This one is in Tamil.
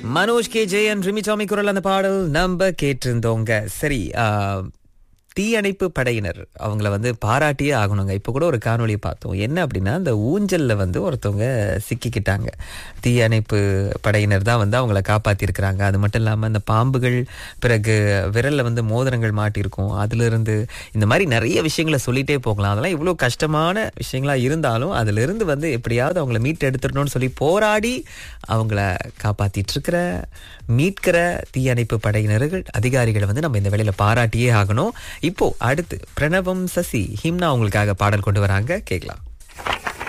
மனோஜ் கே ஜெயன் ரிமி சாமி குரல் அந்த பாடல் நம்ம கேட்டிருந்தோங்க சரி ஆ, தீயணைப்பு படையினர் அவங்கள வந்து பாராட்டியே ஆகணுங்க இப்போ கூட ஒரு காணொளி பார்த்தோம் என்ன அப்படின்னா அந்த ஊஞ்சல்ல வந்து ஒருத்தவங்க சிக்கிக்கிட்டாங்க தீயணைப்பு படையினர் தான் வந்து அவங்கள காப்பாத்திருக்கிறாங்க அது மட்டும் இல்லாமல் அந்த பாம்புகள் பிறகு விரல்ல வந்து மோதிரங்கள் மாட்டியிருக்கும் அதுல இருந்து இந்த மாதிரி நிறைய விஷயங்களை சொல்லிட்டே போகலாம் அதெல்லாம் இவ்வளோ கஷ்டமான விஷயங்களா இருந்தாலும் அதுல இருந்து வந்து எப்படியாவது அவங்கள மீட்டு எடுத்துடணும்னு சொல்லி போராடி அவங்கள காப்பாத்திட்டு இருக்கிற மீட்கிற தீயணைப்பு படையினர்கள் அதிகாரிகளை வந்து நம்ம இந்த வேலையில பாராட்டியே ஆகணும் இப்போ அடுத்து பிரணவம் சசி ஹிம்னா உங்களுக்காக பாடல் கொண்டு வராங்க கேட்கலாம்